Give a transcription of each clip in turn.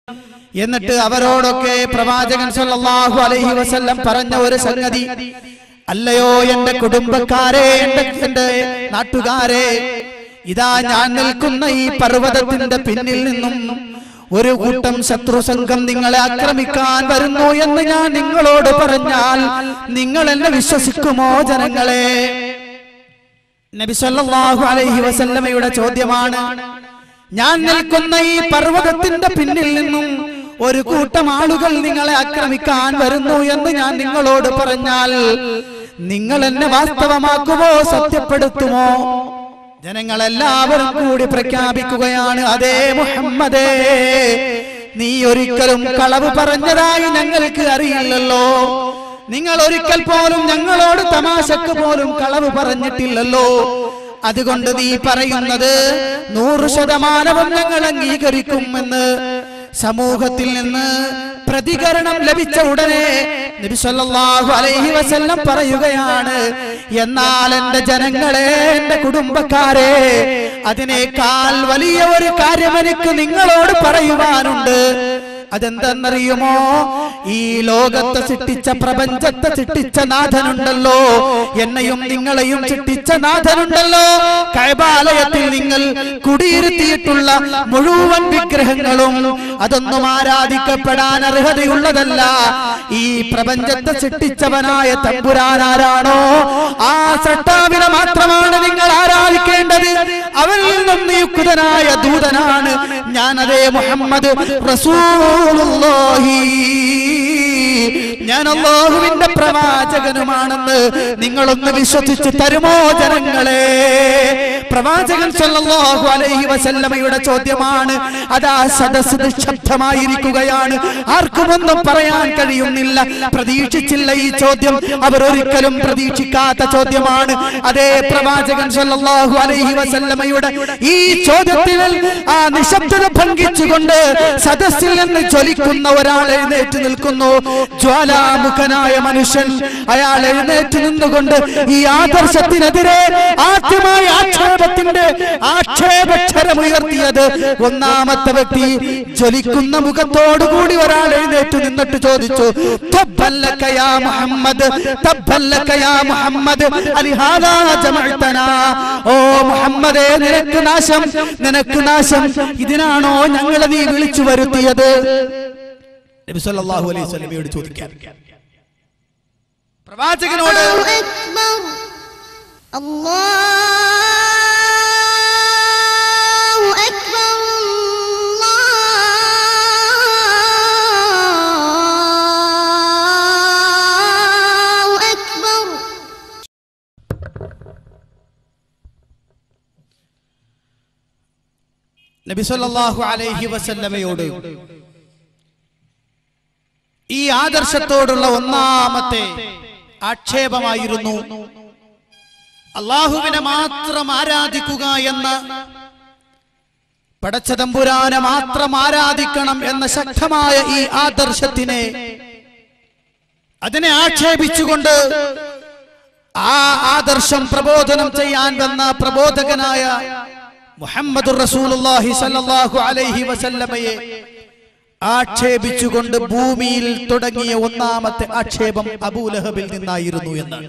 എന്നിട്ട് അവരോടൊക്കെ പ്രവാചകൻ സല്ലല്ലാഹു അലൈഹി വസല്ലം പറഞ്ഞ ഒരു സംഗതി അല്ലയോ എന്റെ കുടുംബക്കാരെ എന്റെ എന്റെ നാട്ടുകാരെ ഇതാ ഞാൻ നിൽക്കുന്ന ഈ പർവ്വതത്തിന്റെ പിന്നിൽ നിന്നും ഒരു കൂട്ടം ശത്രു സംഘം നിങ്ങളെ ആക്രമിക്കാൻ വരുന്നു എന്ന് ഞാൻ നിങ്ങളോട് പറഞ്ഞാൽ നിങ്ങൾ എന്നെ വിശ്വസിക്കുമോ ജനങ്ങളെ നബി സല്ലല്ലാഹു അലൈഹി വസല്ലമയുടെ ചോദ്യമാണ് ഞാൻ നിൽക്കുന്ന ഈ പർവ്വതത്തിന്റെ പിന്നിൽ നിന്നും ഒരു കൂട്ടം ആളുകൾ നിങ്ങളെ ആക്രമിക്കാൻ വരുന്നു എന്ന് ഞാൻ നിങ്ങളോട് പറഞ്ഞാൽ നിങ്ങൾ എന്നെ വാസ്തവമാക്കുമോ സത്യപ്പെടുത്തുമോ ജനങ്ങളെല്ലാവരും കൂടി പ്രഖ്യാപിക്കുകയാണ് അതേ മുഹമ്മദേ നീ ഒരിക്കലും കളവ് പറഞ്ഞതായി ഞങ്ങൾക്ക് അറിയില്ലല്ലോ നിങ്ങൾ ഒരിക്കൽ പോലും ഞങ്ങളോട് തമാശക്ക് പോലും കളവ് പറഞ്ഞിട്ടില്ലല്ലോ അതുകൊണ്ട് നീ പറയുന്നത് നൂറ് ശതമാനവും ഞങ്ങൾ അംഗീകരിക്കുമെന്ന് സമൂഹത്തിൽ നിന്ന് പ്രതികരണം ലഭിച്ച ഉടനെ നബി സല്ലല്ലാഹു അലൈഹി വസല്ലം പറയുകയാണ് എന്നാൽ എന്റെ ജനങ്ങളെ എന്റെ കുടുംബക്കാരെ അതിനേക്കാൾ വലിയ ഒരു കാര്യം എനിക്ക് നിങ്ങളോട് പറയുവാനുണ്ട് അതെന്തെന്നറിയുമോ ഈ ലോകത്തെ സൃഷ്ടിച്ച പ്രപഞ്ചത്തെ സൃഷ്ടിച്ച നാഥനുണ്ടല്ലോ എന്നെയും നിങ്ങളെയും സൃഷ്ടിച്ച നാഥനുണ്ടല്ലോ കൈബാലയത്തിൽ നിങ്ങൾ കുടിയിരുത്തിയിട്ടുള്ള മുഴുവൻ വിഗ്രഹങ്ങളും അതൊന്നും ആരാധിക്കപ്പെടാൻ അർഹതയുള്ളതല്ല ഈ പ്രപഞ്ചത്തെ സൃഷ്ടിച്ചവനായ തമ്പുരാനാരാണോ ആ സട്ടാവിനെ മാത്രമാണ് നിങ്ങൾ ആരാധിക്കേണ്ടത് അവരിൽ നിന്നും നിയുക്തനായ ദൂതനാണ് ഞാൻ അതേ മുഹമ്മദ് റസൂലുള്ളാഹി ഞാൻ അള്ളാഹുവിന്റെ പ്രവാചകനുമാണെന്ന് നിങ്ങളൊന്ന് വിശ്വസിച്ച് തരുമോ ജനങ്ങളെ പ്രവാചകൻ സല്ലല്ലാഹു അലൈഹി വസല്ലമയുടെ ചോദ്യമാണ് അതാ സദസ് നിശബ്ദമായിരിക്കുകയാണ് ആർക്കുമൊന്നും പറയാൻ കഴിയുന്നില്ല പ്രതീക്ഷിച്ചില്ല ഈ ചോദ്യം അവർ ഒരിക്കലും പ്രതീക്ഷിക്കാത്ത ചോദ്യമാണ് അതേ പ്രവാചകൻ സല്ലല്ലാഹു അലൈഹി വസല്ലമയുടെ ഈ ചോദ്യത്തിൽ ആ നിശബ്ദത ഭംഗിച്ചുകൊണ്ട് സദസ്സിൽ നിന്ന് ജ്വലിക്കുന്ന ഒരാൾ എഴുന്നേറ്റ് നിൽക്കുന്നു ജ്വാലാമുഖനായ മനുഷ്യൻ അയാൾ എഴുന്നേറ്റ് നിന്നുകൊണ്ട് ഈ ആദർശത്തിനെതിരെ ആദ്യമായി ആക്ഷേപത്തിന്റെ ആക്ഷേപക്ഷരമുയർത്തിയത് ഒന്നാമത്തെ വ്യക്തി ജ്വലിക്കുന്ന മുഖത്തോടുകൂടി ഒരാൾ എഴുന്നേറ്റ് നിന്നിട്ട് ചോദിച്ചു "തബ്ബല്ലക യാ മുഹമ്മദ് തബ്ബല്ലക യാ മുഹമ്മദ് അലിഹാദാ ജമഅതനാ ഓ മുഹമ്മദേ നിനക്ക് നാശം നിനക്ക് നാശം ഇതിനാണോ ഞങ്ങളെ നീ വിളിച്ചു വരുത്തിയത് നബി സല്ലല്ലാഹു അലൈഹി വസല്ലമയോട് ചോദിക്കാൻ പ്രവാചകനോട് الله أكبر الله أكبر الله أكبر നബി സല്ലല്ലാഹു അലൈഹി വസല്ലമയോട് ഈ ആദർശത്തോടുള്ള ഒന്നാമത്തെ ആക്ഷേപമായിരുന്നു അള്ളാഹുവിനെ മാത്രം ആരാധിക്കുക എന്ന പടച്ചതമ്പുരാനെ മാത്രം ആരാധിക്കണം എന്ന ശക്തമായ ഈ ആദർശത്തിനെ അതിനെ ആക്ഷേപിച്ചുകൊണ്ട് ആ ആദർശം പ്രബോധനം ചെയ്യാൻ വന്ന പ്രബോധകനായ മുഹമ്മദ് റസൂലുള്ളാഹി സല്ലല്ലാഹു അലൈഹി വസല്ലമയെ ആക്ഷേപിച്ചുകൊണ്ട് ഭൂമിയിൽ തുടങ്ങിയ ഒന്നാമത്തെ ആക്ഷേപം അബൂലഹബിൽ നിന്നായിരുന്നു എന്ന്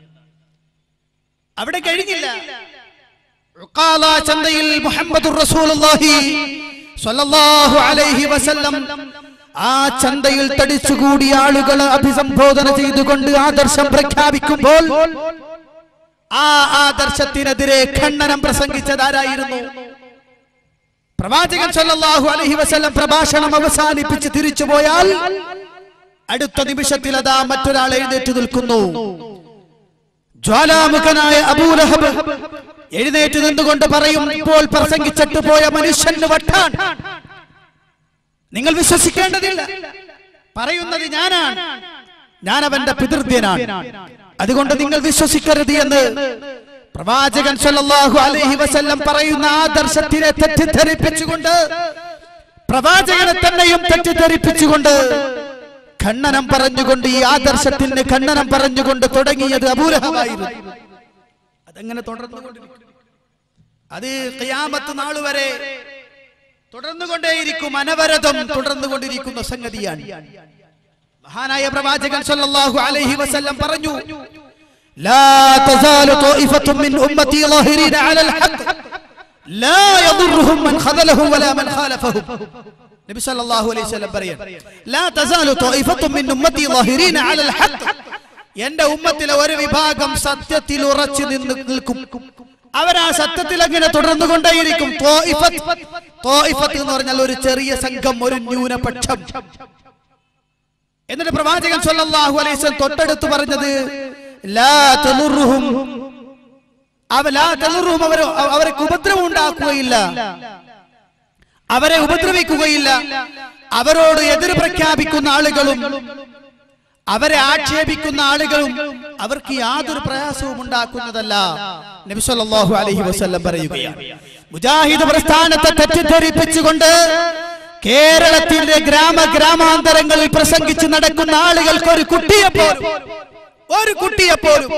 അവിടെ കഴിഞ്ഞില്ല ഉഖാല ചന്തയിൽ മുഹമ്മദ് റസൂലുള്ളാഹി സ്വല്ലല്ലാഹു അലൈഹി വസല്ലം ആ ചന്തയിൽ തടിച്ചുകൂടിയ ആളുകളെ അഭിസംബോധന ചെയ്തുകൊണ്ട് ആദർശം പ്രഖ്യാപിക്കുമ്പോൾ ആ ആദർശത്തിനെതിരെ ഖണ്ഡനം പ്രസംഗിച്ചതാരായിരുന്നു പ്രവാചകൻ സല്ലല്ലാഹു അലൈഹി വസല്ലം പ്രഭാഷണം അവസാനിപ്പിച്ച് തിരിച്ചു പോയാൽ അടുത്ത നിമിഷത്തിൽ അതാ മറ്റൊരാൾ എഴുന്നേറ്റ് നിൽക്കുന്നു ജ്വാലാമുഖനായ അബൂലഹബ് എഴുന്നേറ്റ് നിന്നുകൊണ്ട് പറയും ഇപ്പോൾ പ്രസംഗിച്ചിട്ട് പോയ മനുഷ്യന് വട്ടാൻ നിങ്ങൾ വിശ്വസിക്കേണ്ടതില്ല പറയുന്നത് ഞാനാണ് ഞാൻ അവന്റെ പിതൃദ്യനാണ് അതുകൊണ്ട് നിങ്ങൾ വിശ്വസിക്കരുത് എന്ന് പ്രവാചകൻ സല്ലല്ലാഹു അലൈഹി വസല്ലം പറയുന്ന ആദർശത്തിനെ തെറ്റിദ്ധരിപ്പിച്ചുകൊണ്ട് പ്രവാചകനെ തന്നെയും തെറ്റിദ്ധരിപ്പിച്ചുകൊണ്ട് ഖണ്ഡനം പറഞ്ഞുകൊണ്ട് ഈ ആദർശത്തിന് ഖണ്ഡനം പറഞ്ഞുകൊണ്ട് തുടങ്ങിയത് അബൂലഹമായിരുന്നു അതങ്ങനെ തുടർന്നുകൊണ്ടിരിക്കും അത് ഖിയാമത്ത് നാൾ വരെ തുടർന്നുകൊണ്ടേയിരിക്കും അനവരതം തുടർന്നുകൊണ്ടിരിക്കുന്ന സംഗതിയാണ് മഹാനായ പ്രവാചകൻ സല്ലല്ലാഹു അലൈഹി വസല്ലം പറഞ്ഞു ലാ തസാലു طائفة من أمتي ظاهرين على الحق لا يضرهم من خذلهم ولا من خالفهم നബി സല്ലല്ലാഹു അലൈഹി വസല്ലം പറയാൻ ലാ തസാലു طائفة من أمتي ظاهرين على الحق എന്റെ ഉമ്മത്തിലെ ഒരു വിഭാഗം സത്യത്തിൽ ഉറച്ചു നിന്ന് നിൽക്കും അവരാ സത്യത്തിൽ അങ്ങനെ തുടർന്നുകൊണ്ടേയിരിക്കും ത്വാഇഫത്ത് ത്വാഇഫത്ത് എന്ന് പറഞ്ഞാൽ ഒരു ചെറിയ സംഘം ഒരു ന്യൂനപക്ഷം എന്നിട്ട് പ്രവാചകൻ സല്ലല്ലാഹു അലൈഹി വസല്ലം തൊട്ടടുത്ത് പറഞ്ഞത് ലാ തളുറുഹും അവ ലാ തളുറുഹും അവർ അവർക്ക് ഉപദ്രവം ഉണ്ടാക്കുകയില്ല അവരെ ഉപദ്രവിക്കുകയില്ല അവരോട് എതിർ പ്രഖ്യാപിക്കുന്ന ആളുകളും അവരെ ആക്ഷേപിക്കുന്ന ആളുകളും അവർക്ക് യാതൊരു പ്രയാസവും ഉണ്ടാക്കുന്നതല്ല നബി സല്ലല്ലാഹു അലൈഹി വസല്ലം പറയുകയാണ് മുജാഹിദ് പ്രസ്ഥാനത്തെ തെറ്റിദ്ധരിപ്പിച്ചുകൊണ്ട് കേരളത്തിന്റെ ഗ്രാമ ഗ്രാമാന്തരങ്ങളിൽ പ്രസംഗിച്ച് നടക്കുന്ന ആളുകൾക്ക് ഒരു കുട്ടിയെ പോലും ഒരു കുട്ടിയെ പോലും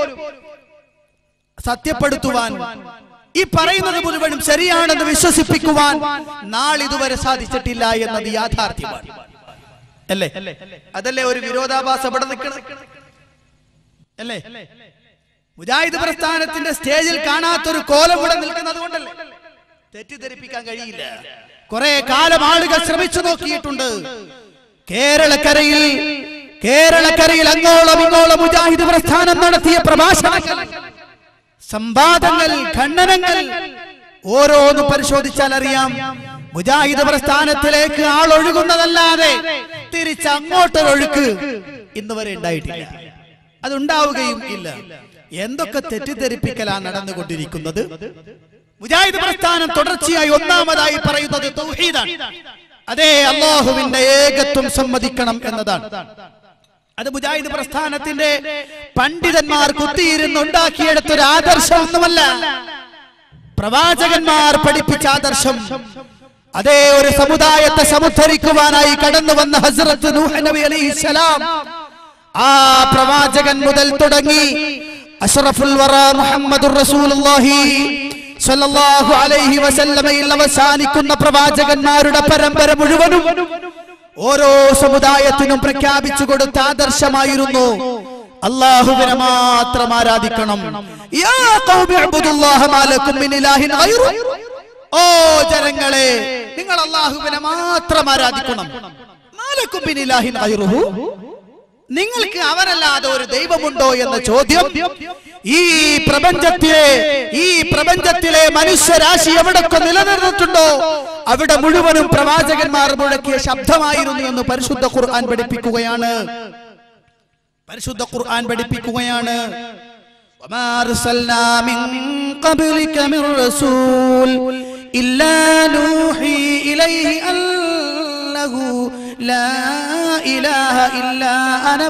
സത്യപ്പെടുത്തുവാൻ ഈ പറയുന്നത് മുഴുവനും ശരിയാണെന്ന് വിശ്വസിപ്പിക്കുവാൻ നാളിതുവരെ സാധിച്ചിട്ടില്ല എന്നത് യാഥാർത്ഥ്യമാണ് അല്ലേ അതല്ലേ ഒരു വിരോധാഭാസം ഇവിടെ നിൽക്കണം അല്ലേ മുജാഹിദ് പ്രസ്ഥാനത്തിന്റെ സ്റ്റേജിൽ കാണാത്തൊരു കോലം ഇവിടെ നിൽക്കുന്നത് കൊണ്ടല്ലേ തെറ്റിദ്ധരിപ്പിക്കാൻ കഴിയില്ല കുറെ കാലം ആളുകൾ ശ്രമിച്ചു നോക്കിയിട്ടുണ്ട് കേരളക്കരയിൽ കേരളക്കരയിൽ അങ്ങോളം ഇങ്ങോളം മുജാഹിദ് പ്രസ്ഥാനം നടത്തിയ പ്രഭാഷണങ്ങൾ സംവാദങ്ങൾ ഖണ്ഡനങ്ങൾ ഓരോന്ന് പരിശോധിച്ചാൽ അറിയാം മുജാഹിദ് പ്രസ്ഥാനത്തിലേക്ക് ആളൊഴുകുന്നതല്ലാതെ തിരിച്ച് അങ്ങോട്ടൊരൊഴുക്ക് ഇന്ന് വരെ ഉണ്ടായിട്ടില്ല അതുണ്ടാവുകയും ഇല്ല എന്തൊക്കെ തെറ്റിദ്ധരിപ്പിക്കലാ നടന്നുകൊണ്ടിരിക്കുന്നത് മുജാഹിദ് പ്രസ്ഥാനം തുടർച്ചയായി ഒന്നാമതായി പറയുന്നത് തൗഹീദാണ് അതേ അള്ളാഹുവിന്റെ ഏകത്വം സമ്മതിക്കണം എന്നതാണ് അത് മുജാഹിദ് പ്രസ്ഥാനത്തിന്റെ പണ്ഡിതന്മാർ കുത്തിയിരുന്നുണ്ടാക്കിയെടുത്ത ഒരു ആദർശമൊന്നുമല്ല പ്രവാചകന്മാർ പഠിപ്പിച്ച ആദർശം അതേ ഒരു സമുദായത്തെ സമുദ്ധരിക്കുവാനായി കടന്നു വന്ന ഹസ്രത്ത് നൂഹ് നബി അലൈഹിസ്സലാം ആ പ്രവാചകൻ മുതൽ തുടങ്ങി അഷ്റഫുൽ വറ മുഹമ്മദുർ റസൂലുള്ളാഹി സ്വല്ലല്ലാഹു അലൈഹി വസല്ലമയിൽ അവസാനിക്കുന്ന പ്രവാചകന്മാരുടെ പരമ്പര മുഴുവനും ഓരോ സമുദായത്തിനും പ്രഖ്യാപിച്ചു കൊടുത്ത ആദർശമായിരുന്നു അള്ളാഹുവിനെ മാത്രം ആരാധിക്കണം യാ ഖൗമി അബ്ദുല്ലാഹ മാ ലക്കും മിൻ ഇലാഹിൻ ഗൈറു. ഓ ജനങ്ങളെ നിങ്ങൾ അള്ളാഹുവിനെ മാത്രം ആരാധിക്കണം മാ ലക്കും മിൻ ഇലാഹിൻ ഗൈറുഹു. നിങ്ങൾക്ക് അവനല്ലാതെ ഒരു ദൈവമുണ്ടോ എന്ന ചോദ്യം ഈ പ്രപഞ്ചത്തിലെ ഈ പ്രപഞ്ചത്തിലെ മനുഷ്യരാശി എവിടൊക്കെ നിലനിർന്നിട്ടുണ്ടോ അവിടെ മുഴുവനും പ്രവാചകന്മാർ മുഴക്കിയ ശബ്ദമായിരുന്നു എന്ന് പരിശുദ്ധ ഖുർആൻ പഠിപ്പിക്കുകയാണ് പരിശുദ്ധ ഖുർആൻ പഠിപ്പിക്കുകയാണ് وما أرسلنا من قبلك من رسول إلا نوحي إليه أنه لا إله إلا أنا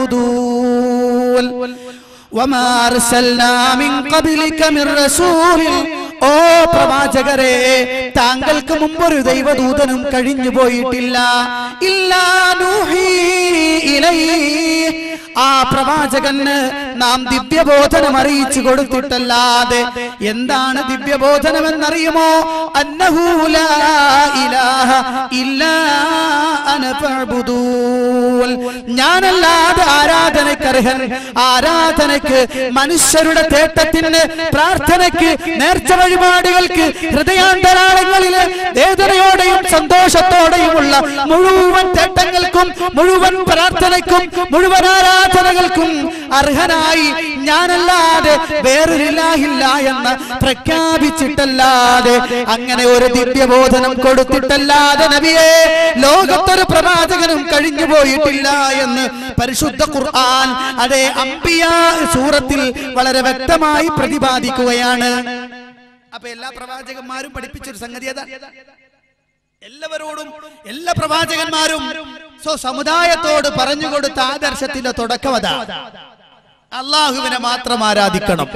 فاعبدون وما أرسلنا من قبلك من رسول ഓ പ്രവാചകരെ താങ്കൾക്ക് മുമ്പൊരു ദൈവദൂതനും കഴിഞ്ഞു പോയിട്ടില്ല ഇല്ലാ നൂഹി ഇലൈഹി. ആ പ്രവാചകന് നാം ദിവ്യബോധനം അറിയിച്ചു കൊടുത്തിട്ടല്ലാതെ എന്താണ് ദിവ്യബോധനം എന്നറിയുമോ അന്നഹു ലാ ഇലാഹ ഇല്ലാ അന ഫഅ്ബുദൂൻ. ഞാനല്ലാതെ ആരാധനയ്ക്ക് അർഹൻ ആരാധനയ്ക്ക് മനുഷ്യരുടെ തേട്ടത്തിന് പ്രാർത്ഥനയ്ക്ക് നേർച്ച വഴിപാടുകൾക്ക് ഹൃദയാന്തരാളങ്ങളിലെ വേദനയോടെയും സന്തോഷത്തോടെയുമുള്ള മുഴുവൻ തേട്ടങ്ങൾക്കും മുഴുവൻ പ്രാർത്ഥനയ്ക്കും മുഴുവൻ ആരാധനകൾക്കും അർഹനായി ഞാനല്ലാതെ വേറൊരില്ലാഹില്ല എന്ന് പ്രഖ്യാപിച്ചിട്ടല്ലാതെ അങ്ങനെ ഒരു ദിവ്യബോധനം കൊടുത്തിട്ടല്ലാതെ നബിയെ ലോകത്തൊരു പ്രവാചകനും കഴിഞ്ഞു പോയിട്ടില്ല എന്ന് പരിശുദ്ധ ഖുർആൻ അതേ അംബിയ സൂറത്തിൽ വളരെ വ്യക്തമായി പ്രതിപാദിക്കുകയാണ് അപ്പൊ എല്ലാ പ്രവാചകന്മാരും പഠിപ്പിച്ചൊരു സംഗതി അതാണ് എല്ലാവരോടും എല്ലാ പ്രവാചകന്മാരും സോ സമുദായത്തോട് പറഞ്ഞു കൊടുത്ത ആദർശത്തിന്റെ തുടക്കം അതാ അള്ളാഹുവിനെ മാത്രം ആരാധിക്കണം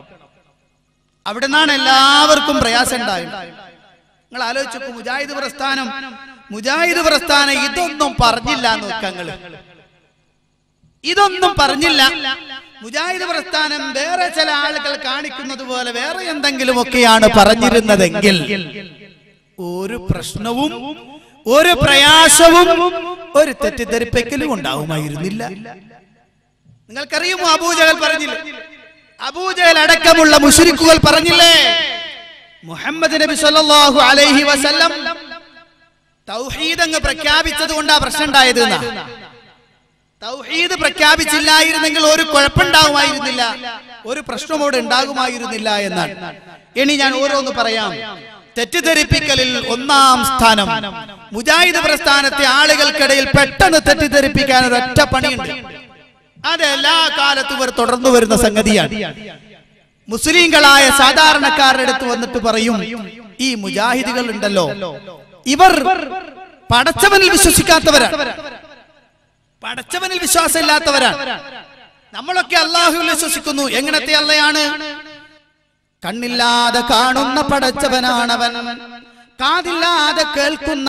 അവിടെ നിന്നാണ് എല്ലാവർക്കും പ്രയാസം ഉണ്ടായത് നിങ്ങൾ ആലോചിച്ചു മുജാഹിദ് പ്രസ്ഥാനം മുജാഹിദ് പ്രസ്ഥാനം ഇതൊന്നും പറഞ്ഞില്ല നോക്കങ്ങള് ഇതൊന്നും പറഞ്ഞില്ല മുജാഹിദ് പ്രസ്ഥാനം വേറെ ചില ആളുകൾ കാണിക്കുന്നത് പോലെ വേറെ എന്തെങ്കിലും ഒക്കെയാണ് പറഞ്ഞിരുന്നതെങ്കിൽ ഒരു പ്രശ്നവും ഒരു പ്രയാസവും ഒരു തെറ്റിദ്ധരിപ്പിക്കലും ഉണ്ടാവുമായിരുന്നില്ല നിങ്ങൾക്കറിയുമോ അബൂജഹൽ പറഞ്ഞില്ലേ അബൂജഹൽ അടക്കമുള്ള മുഷരിക്കുകൾ പറഞ്ഞില്ലേ മുഹമ്മദ് നബി സല്ലല്ലാഹു അലൈഹി വസല്ലം തൗഹീദ് അങ്ങ് പ്രഖ്യാപിച്ചത് കൊണ്ടാ പ്രശ്നം ഉണ്ടായത് എന്നാ. തൗഹീദ് പ്രഖ്യാപിച്ചില്ലായിരുന്നെങ്കിൽ ഒരു കുഴപ്പമുണ്ടാകുമായിരുന്നില്ല ഒരു പ്രശ്നം അവിടെ ഉണ്ടാകുമായിരുന്നില്ല എന്നാണ് ഇനി ഞാൻ ഓരോന്ന് പറയാം തെറ്റിദ്ധരിപ്പിക്കലിൽ ഒന്നാം സ്ഥാനം മുജാഹിദ് പ്രസ്ഥാനത്തെ ആളുകൾക്കിടയിൽ പെട്ടെന്ന് തെറ്റിദ്ധരിപ്പിക്കാൻ ഒരു ഒറ്റ പണിയുണ്ട് അത് എല്ലാ കാലത്തും ഇവർ തുടർന്നു വരുന്ന സംഗതിയാണ് മുസ്ലിങ്ങളായ സാധാരണക്കാരുടെ അടുത്ത് വന്നിട്ട് പറയും ഈ മുജാഹിദുകൾ ഉണ്ടല്ലോ ഇവർ പടച്ചവനിൽ വിശ്വസിക്കാത്തവരാണ് പടച്ചവനിൽ വിശ്വാസമില്ലാത്തവരാണ് നമ്മളൊക്കെ അള്ളാഹുവിൽ വിശ്വസിക്കുന്നു എങ്ങനത്തെ അല്ലയാണ് കണ്ണില്ലാതെ കാണുന്ന പടച്ചവനാണവൻ കാതില്ലാതെ കേൾക്കുന്ന